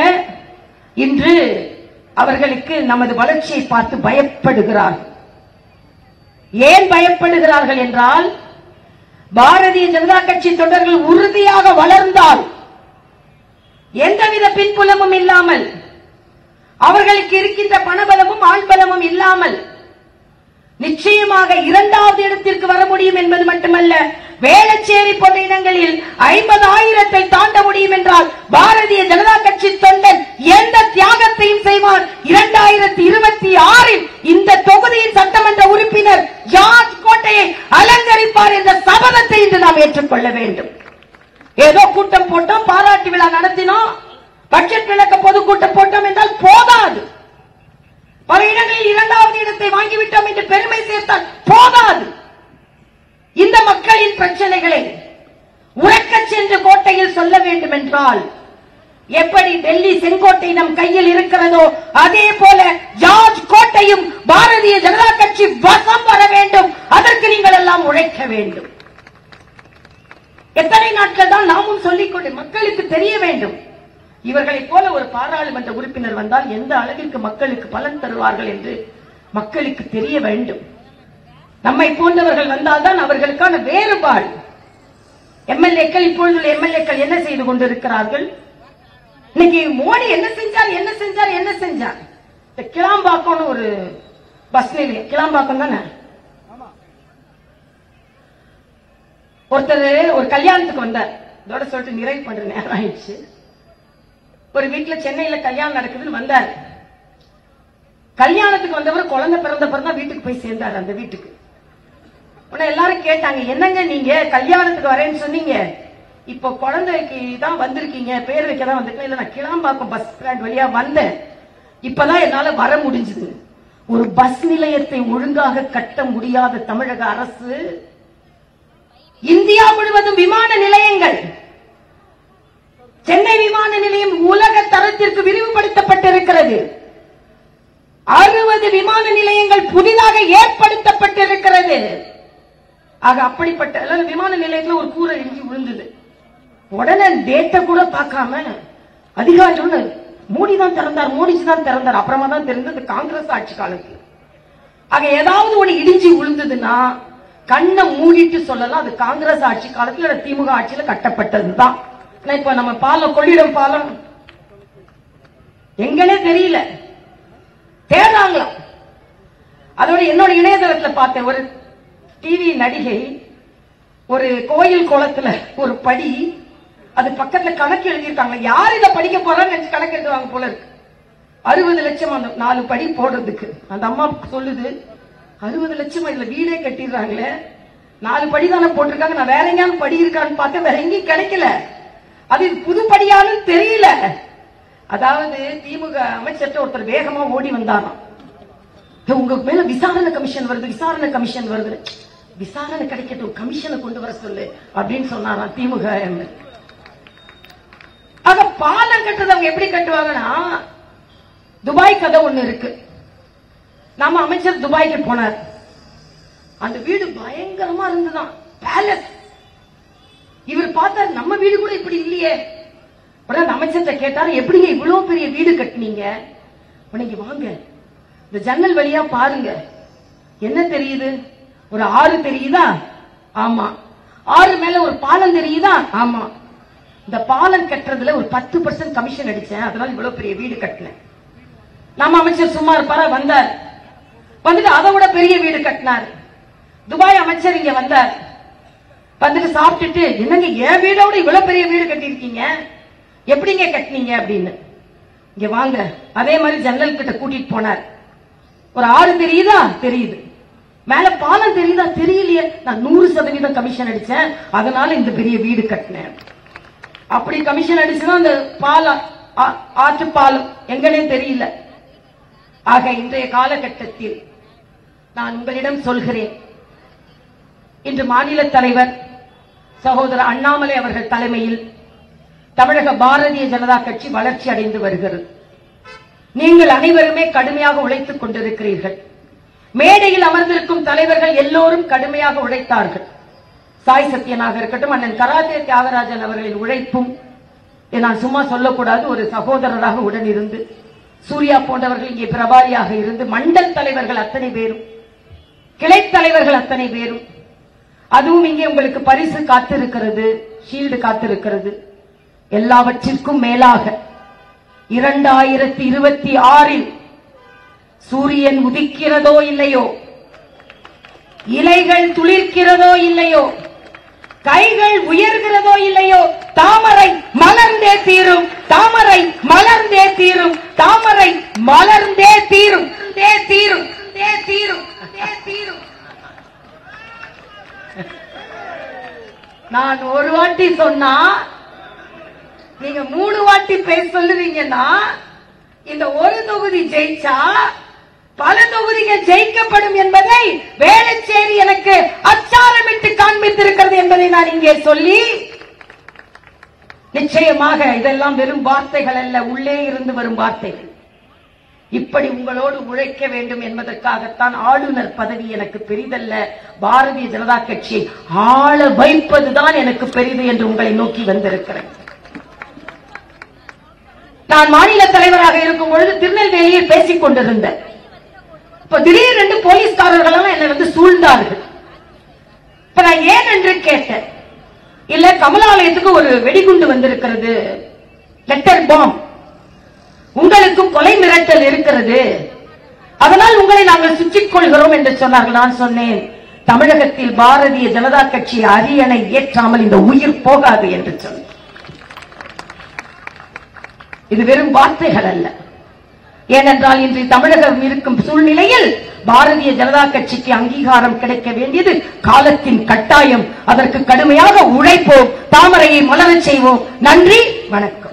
இன்று அவர்களுக்கு நமது வளர்ச்சியை பார்த்து பயப்படுகிறார்கள் ஏன் பயப்படுகிறார்கள் என்றால் பாரதிய ஜனதா கட்சி தொண்டர்கள் உறுதியாக வளர்ந்தால் எந்தவித பின்புலமும் இல்லாமல் அவர்களுக்கு இருக்கின்ற பணபலமும் ஆள்பலமும் இல்லாமல் நிச்சயமாக இரண்டாவது இடத்திற்கு வர முடியும் என்பது மட்டுமல்ல வேளச்சேரி போன்ற இடங்களில் ஐம்பதாயிரத்தை தாண்ட முடியும் என்றால் பாரதிய ஜனதா கட்சி தொண்டன் எந்த தியாகத்தையும் செய்வார் இரண்டாயிரத்தி இருபத்தி ஆறில் இந்த தொகுதியின் சட்டமன்ற உறுப்பினர் ஜார்ஜ் கோட்டையை அலங்கரிப்பார் என்ற சபதத்தை இன்று நாம் ஏற்றுக்கொள்ள வேண்டும் ஏதோ கூட்டம் போட்டோம் பாராட்டு விழா நடத்தினோம் பட்ஜெட் விளக்க பொதுக்கூட்டம் போட்டோம் என்றால் போதாது பல இடங்களில் இரண்டாவது இடத்தை வாங்கிவிட்டோம் என்று பெருமை சேர்த்தால் போதாது இந்த மக்களின் பிரச்சனைகளை உறக்கச் சென்று கோட்டையில் சொல்ல வேண்டும் என்றால் எப்படி டெல்லி செங்கோட்டை நம் கையில் இருக்கிறதோ அதே போல ஜார்ஜ் கோட்டையும் பாரதிய ஜனதா கட்சி வசம் வர வேண்டும் அதற்கு நீங்கள் எல்லாம் உழைக்க வேண்டும் எத்தனை நாட்கள் தான் நாமும் சொல்லிக்கொண்டு மக்களுக்கு தெரிய வேண்டும் இவர்களைப் போல ஒரு பாராளுமன்ற உறுப்பினர் வந்தால் எந்த அளவிற்கு மக்களுக்கு பலன் தருவார்கள் என்று மக்களுக்கு தெரிய வேண்டும் நம்மை போன்றவர்கள் வந்தால்தான் அவர்களுக்கான வேறுபாடு எம்எல்ஏக்கள் இப்பொழுதுள்ள எம்எல்ஏக்கள் என்ன செய்து கொண்டிருக்கிறார்கள் இன்னைக்கு மோடி என்ன செஞ்சார் என்ன செஞ்சார் என்ன செஞ்சார் இந்த கிளாம்பாக்கம்னு ஒரு பஸ் நிலையம் கிளாம்பாக்கம் தானே ஒருத்தர் ஒரு கல்யாணத்துக்கு வந்தார் இதோட சொல்லிட்டு நிறைவு பண்ற நேரம் ஆயிடுச்சு ஒரு வீட்டுல சென்னையில கல்யாணம் நடக்குதுன்னு வந்தார் கல்யாணத்துக்கு வந்தவர் குழந்தை பிறந்த பிறந்தா வீட்டுக்கு போய் சேர்ந்தாரு அந்த வீட்டுக்கு உடனே எல்லாரும் கேட்டாங்க என்னங்க நீங்க கல்யாணத்துக்கு வரேன்னு சொன்னீங்க இப்போ குழந்தைக்கு தான் வந்திருக்கீங்க பேர் வைக்க தான் வந்திருக்கேன் இல்ல நான் கிளாம்பாக்கம் பஸ் ஸ்டாண்ட் வழியா வந்தேன் இப்பதான் என்னால வர முடிஞ்சது ஒரு பஸ் நிலையத்தை ஒழுங்காக கட்ட முடியாத தமிழக அரசு இந்தியா முழுவதும் விமான நிலையங்கள் சென்னை விமான நிலையம் உலக தரத்திற்கு விரிவுபடுத்தப்பட்டிருக்கிறது அறுபது விமான நிலையங்கள் புதிதாக ஏற்படுத்தப்பட்டிருக்கிறது ஆக அப்படிப்பட்ட அதாவது விமான நிலையத்துல ஒரு கூரை இடிஞ்சு விழுந்தது உடனே டேட்டை கூட பார்க்காம அதிகாரிகள் மோடி தான் திறந்தார் மோடிஜி தான் திறந்தார் அப்புறமா தான் தெரிந்தது காங்கிரஸ் ஆட்சி காலத்தில் ஆக ஏதாவது ஒண்ணு இடிஞ்சு விழுந்ததுன்னா கண்ணை மூடிட்டு சொல்லலாம் அது காங்கிரஸ் ஆட்சி காலத்துல இல்ல திமுக ஆட்சியில கட்டப்பட்டதுதான் ஆனா இப்ப நம்ம பாலம் கொள்ளிடம் பாலம் எங்கனே தெரியல தேடுறாங்களாம் அதோட என்னோட இணையதளத்துல பார்த்தேன் ஒரு டிவி நடிகை ஒரு கோயில் குளத்துல ஒரு படி அது பக்கத்துல கணக்கு எழுதியிருக்காங்க யார் இதை படிக்க போறான்னு நினைச்சு கணக்கு எழுதுவாங்க போல இருக்கு அறுபது லட்சம் அந்த நாலு படி போடுறதுக்கு அந்த அம்மா சொல்லுது அறுபது லட்சம் இதுல வீடே கட்டிடுறாங்களே நாலு படி தானே போட்டிருக்காங்க நான் வேற எங்கேயாவது படி இருக்கான்னு பார்த்தேன் வேற எங்கேயும் கிடைக்கல அது புது படியான்னு தெரியல அதாவது திமுக அமைச்சர்கிட்ட ஒருத்தர் வேகமா ஓடி வந்தாராம் "ஏய், உங்க மேல விசாரணை கமிஷன் வருது விசாரணை கமிஷன் வருது விசாரணை கிடைக்கட்டும் கமிஷனை கொண்டு வர சொல்லு அப்படின்னு சொன்னாராம் திமுக எம்எல்ஏ. ஆக பாலம் கட்டுறது அவங்க எப்படி கட்டுவாங்கன்னா துபாய் கதை ஒண்ணு இருக்கு நாம அமைச்சர் துபாய்க்கு போனார் அந்த வீடு பயங்கரமா இருந்துதான் பேலஸ் இவர் பார்த்தார் நம்ம வீடு கூட இப்படி இல்லையே உடனே அந்த அமைச்சர்கிட்ட கேட்டாரு எப்படிங்க இவ்வளவு பெரிய வீடு கட்டுனீங்க உனக்கு வாங்க இந்த ஜன்னல் வழியா பாருங்க என்ன தெரியுது ஒரு ஆறு தெரியுதா ஆமா ஆறு மேல ஒரு பாலம் தெரியுதா ஆமா இந்த பாலம் கட்டுறதுல ஒரு பத்து பர்சன்ட் கமிஷன் அடிச்சேன் அதனால இவ்வளவு பெரிய வீடு கட்டினேன் நம்ம அமைச்சர் சும்மா இருப்பாரா வந்தார் வந்துட்டு அதை விட பெரிய வீடு கட்டினார் துபாய் அமைச்சர் இங்க வந்தார் வந்துட்டு சாப்பிட்டுட்டு என்னங்க என் வீடோட இவ்வளவு பெரிய வீடு கட்டியிருக்கீங்க எப்படிங்க கட்டினீங்க அப்படின்னு இங்க வாங்க அதே மாதிரி ஜன்னல் கிட்ட கூட்டிட்டு போனார் ஒரு ஆறு தெரியுதா தெரியுது மேல பாலம் தெரியுதா தெரியலையே நான் நூறு சதவீதம் கமிஷன் அடிச்சேன் அதனால இந்த பெரிய வீடு கட்டினேன் அப்படி கமிஷன் அடிச்சுதான் அந்த பாலம் ஆ- ஆற்று பாலம் எங்கனே தெரியல ஆக இன்றைய காலகட்டத்தில் நான் உங்களிடம் சொல்கிறேன் இன்று மாநில தலைவர் சகோதரர் அண்ணாமலை அவர்கள் தலைமையில் தமிழக பாரதிய ஜனதா கட்சி வளர்ச்சி அடைந்து வருகிறது நீங்கள் அனைவருமே கடுமையாக உழைத்துக் கொண்டிருக்கிறீர்கள் மேடையில் அமர்ந்திருக்கும் தலைவர்கள் எல்லோரும் கடுமையாக உழைத்தார்கள் சாய் சத்யனாக இருக்கட்டும் அண்ணன் கராத்தே தியாகராஜன் அவர்களின் உழைப்பும் இதை நான் சும்மா சொல்லக்கூடாது ஒரு சகோதரராக உடன் இருந்து சூர்யா போன்றவர்கள் இங்கே பிரபாரியாக இருந்து மண்டல் தலைவர்கள் அத்தனை பேரும் கிளை தலைவர்கள் அத்தனை பேரும் அதுவும் இங்கே உங்களுக்கு பரிசு காத்திருக்கிறது ஷீல்டு காத்திருக்கிறது எல்லாவற்றிற்கும் மேலாக இரண்டாயிரத்தி இருபத்தி ஆறில் சூரியன் உதிக்கிறதோ இல்லையோ இலைகள் துளிர்க்கிறதோ இல்லையோ கைகள் உயர்கிறதோ இல்லையோ தாமரை மலர்ந்தே தீரும் தாமரை மலர்ந்தே தீரும் தாமரை மலர்ந்தே தீரும் தே தீரும் தே தீரும் தே தீரும் நான் ஒரு வாட்டி சொன்னா நீங்க மூணு வாட்டி பேச சொல்லுவீங்கன்னா இந்த ஒரு தொகுதி ஜெயிச்சா பல தொகுதிகள் ஜெயிக்கப்படும் என்பதை வேளச்சேரி எனக்கு அச்சாரமிட்டு காண்பித்திருக்கிறது என்பதை நான் இங்கே சொல்லி நிச்சயமாக இதெல்லாம் வெறும் வார்த்தைகள் அல்ல உள்ளே இருந்து வரும் வார்த்தைகள் இப்படி உங்களோடு உழைக்க வேண்டும் என்பதற்காகத்தான் ஆளுநர் பதவி எனக்கு பெரிதல்ல பாரதிய ஜனதா கட்சியை ஆள வைப்பதுதான் எனக்கு பெரிது என்று உங்களை நோக்கி வந்திருக்கிறேன் நான் மாநில தலைவராக இருக்கும் பொழுது திருநெல்வேலியில் பேசிக் கொண்டிருந்தேன் இப்ப திடீரென்று போலீஸ்காரர்கள் எல்லாம் என்னை வந்து சூழ்ந்தார்கள் இப்ப நான் ஏன் என்று கேட்டேன் இல்ல கமலாலயத்துக்கு ஒரு வெடிகுண்டு வந்திருக்கிறது லெட்டர் பாம் உங்களுக்கும் கொலை மிரட்டல் இருக்கிறது அதனால் உங்களை நாங்கள் சுற்றிக் கொள்கிறோம் என்று சொன்னார்கள் நான் சொன்னேன் தமிழகத்தில் பாரதிய ஜனதா கட்சி அரியணை ஏற்றாமல் இந்த உயிர் போகாது என்று சொன்னார் இது வெறும் வார்த்தைகள் அல்ல ஏனென்றால் இன்று தமிழகம் இருக்கும் சூழ்நிலையில் பாரதிய ஜனதா கட்சிக்கு அங்கீகாரம் கிடைக்க வேண்டியது காலத்தின் கட்டாயம் அதற்கு கடுமையாக உழைப்போம் தாமரையை மலரச் செய்வோம் நன்றி வணக்கம்